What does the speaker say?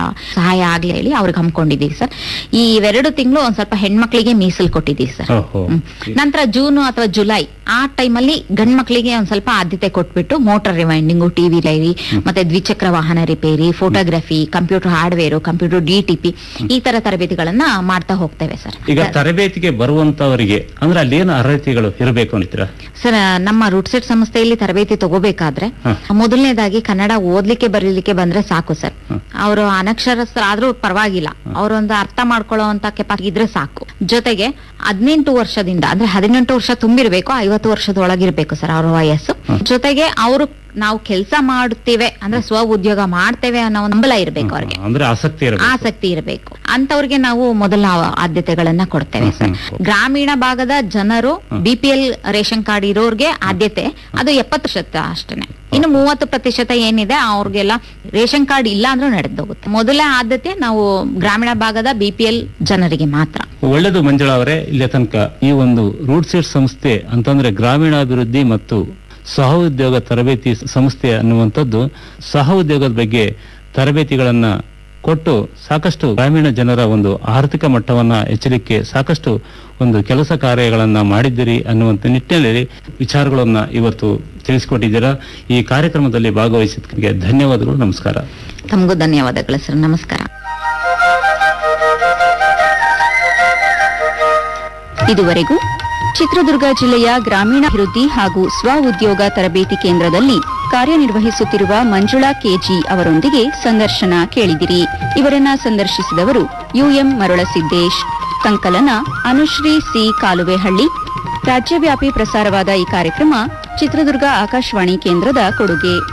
ಸಹಾಯ ಆಗ್ಲಿ ಹೇಳಿ ಅವ್ರಿಗೆ ಹಮ್ಮಿಕೊಂಡಿದೀವಿ ಸರ್ ಈ ಇವೆರಡು ತಿಂಗಳು ಒಂದ್ ಸ್ವಲ್ಪ ಹೆಣ್ಮಕ್ಳಿಗೆ ಮೀಸಲು ಕೊಟ್ಟಿದ್ದೀವಿ ಸರ್ ಓಹೋ ಹ್ಮ್. ನಂತರ ಜೂನ್ ಅಥವಾ ಜುಲೈ ಆ ಟೈಮಲ್ಲಿ ಗಂಡ್ ಮಕ್ಳಿಗೆ ಒಂದ್ ಸ್ವಲ್ಪ ಆದ್ಯತೆ ಕೊಟ್ಬಿಟ್ಟು ಮೋಟಾರ್ ರಿವೈಂಡಿಂಗು ಟಿವಿ ಲೈರಿ ಮತ್ತೆ ದ್ವಿಚಕ್ರ ವಾಹನ repair photography computer hardware computer DTP ಈ ತರ ತರಬೇತಿಗಳನ್ನ ಮಾಡ್ತಾ ಹೋಗ್ತೇವೆ ಸರ್ ಈಗ ತರಬೇತಿಗೆ ಬರುವಂತವರಿಗೆ ಅಂದ್ರೆ ಅಲ್ಲಿ ಏನು ಅರ್ಹತೆಗಳು ಇರಬೇಕು ಅಂತೀರಾ ಸರ್ ನಮ್ಮ ರೂಟ್ ಸೆಟ್ ಸಂಸ್ಥೆಯಲ್ಲಿ ತರಬೇತಿ ತಗೋಬೇಕಾದ್ರೆ ಹ. ಮೊದಲನೇದಾಗಿ ಕನ್ನಡ ಓದ್ಲಿಕ್ಕೆ ಬರೀಲಿಕ್ಕೆ ಬಂದ್ರೆ ಸಾಕು ಸರ್ ಹ. ಅವರು ಅನಕ್ಷರಸ್ಥರಾದ್ರೂ ಪರವಾಗಿಲ್ಲ ಅವರೊಂದು ಅರ್ಥ ಮಾಡ್ಕೊಳ್ಳುವಂತ ಕೆಪಾಸಿಟಿ ಇದ್ರೆ ಸಾಕು ಜೊತೆಗೆ ಹದಿನೆಂಟು ವರ್ಷದಿಂದ ಅಂದ್ರೆ ಹದಿನೆಂಟು ವರ್ಷ ತುಂಬಿರ್ಬೇಕು ಐವತ್ತು ವರ್ಷದೊಳಗಿರ್ಬೇಕು ಸರ್ ಅವ್ರ ವಯಸ್ಸು ಜೊತೆಗೆ ಅವರು ನಾವು ಕೆಲಸ ಮಾಡುತ್ತೇವೆ ಅಂದ್ರೆ ಸ್ವ ಉದ್ಯೋಗ ಮಾಡ್ತೇವೆ ಅನ್ನೋ ಒಂದು ಹಂಬಲ ಇರ್ಬೇಕು ಅವ್ರಿಗೆ ಅಂದ್ರೆ ಆಸಕ್ತಿ ಇರಬೇಕು ಆಸಕ್ತಿ ಇರಬೇಕು ಅಂತವ್ರಿಗೆ ನಾವು ಮೊದಲ ಆದ್ಯತೆಗಳನ್ನ ಕೊಡ್ತೇವೆ ಸರ್ ಹ್ಮ್. ಗ್ರಾಮೀಣ ಭಾಗದ ಜನರು B P L ration card ಇರೋರ್ಗೆ ಆದ್ಯತೆ ಅದು ಎಪ್ಪತ್ತು ಪ್ರತಿಶತ ಅಷ್ಟೇನೆ ಇನ್ನು ಮೂವತ್ತು ಪ್ರತಿಶತ ಏನಿದೆ ಅವ್ರಿಗೆಲ್ಲ ರೇಷನ್ ಕಾರ್ಡ್ ಇಲ್ಲ ಅಂದ್ರೂ ನಡೆದೋಗುತ್ತೆ ಮೊದಲ ಆದ್ಯತೆ ನಾವು ಗ್ರಾಮೀಣ ಭಾಗದ ಬಿ ಪಿ ಎಲ್ ಜನರಿಗೆ ಮಾತ್ರ ಒಳ್ಳೆದು ಮಂಜುಳಾ ಅವರೇ ಇಲ್ಲಿ ತನಕ ಈ ಒಂದು ರೂಟ್ ಸೆಟ್ ಸಂಸ್ಥೆ ಅಂತಂದ್ರೆ ಗ್ರಾಮೀಣಾಭಿವೃದ್ಧಿ ಮತ್ತು ಸಹ ಉದ್ಯೋಗ ತರಬೇತಿ ಸಂಸ್ಥೆ ಅನ್ನುವಂಥದ್ದು ಸಹ ಉದ್ಯೋಗದ ಬಗ್ಗೆ ತರಬೇತಿಗಳನ್ನ ಕೊಟ್ಟು ಸಾಕಷ್ಟು ಗ್ರಾಮೀಣ ಜನರ ಒಂದು ಆರ್ಥಿಕ ಮಟ್ಟವನ್ನ ಹೆಚ್ಚಲಿಕ್ಕೆ ಸಾಕಷ್ಟು ಒಂದು ಕೆಲಸ ಕಾರ್ಯಗಳನ್ನ ಮಾಡಿದ್ದೀರಿ ಅನ್ನುವಂಥ ನಿಟ್ಟಿನಲ್ಲಿ ವಿಚಾರಗಳನ್ನ ಇವತ್ತು ತಿಳಿಸಿಕೊಟ್ಟಿದ್ದೀರಾ ಈ ಕಾರ್ಯಕ್ರಮದಲ್ಲಿ ಭಾಗವಹಿಸಿದ್ದಕ್ಕೆ ಧನ್ಯವಾದಗಳು ನಮಸ್ಕಾರ ತಮಗೂ ಧನ್ಯವಾದಗಳು ಸರ್ ನಮಸ್ಕಾರ ಇದುವರೆಗೂ ಚಿತ್ರದುರ್ಗ ಜಿಲ್ಲೆಯ ಗ್ರಾಮೀಣಾಭಿವೃದ್ಧಿ ಹಾಗೂ ಸ್ವ ಉದ್ಯೋಗ ತರಬೇತಿ ಕೇಂದ್ರದಲ್ಲಿ ಕಾರ್ಯನಿರ್ವಹಿಸುತ್ತಿರುವ ಮಂಜುಳಾ ಕೆಜಿ ಅವರೊಂದಿಗೆ ಸಂದರ್ಶನ ಕೇಳಿದಿರಿ ಇವರನ್ನ ಸಂದರ್ಶಿಸಿದವರು ಯುಎಂ ಮರುಳಸಿದ್ದೇಶ್ ಸಂಕಲನ ಅನುಶ್ರೀ ಸಿ ಕಾಲುವೆಹಳ್ಳಿ ರಾಜ್ಯವ್ಯಾಪಿ ಪ್ರಸಾರವಾದ ಈ ಕಾರ್ಯಕ್ರಮ ಚಿತ್ರದುರ್ಗ ಆಕಾಶವಾಣಿ ಕೇಂದ್ರದ ಕೊಡುಗೆ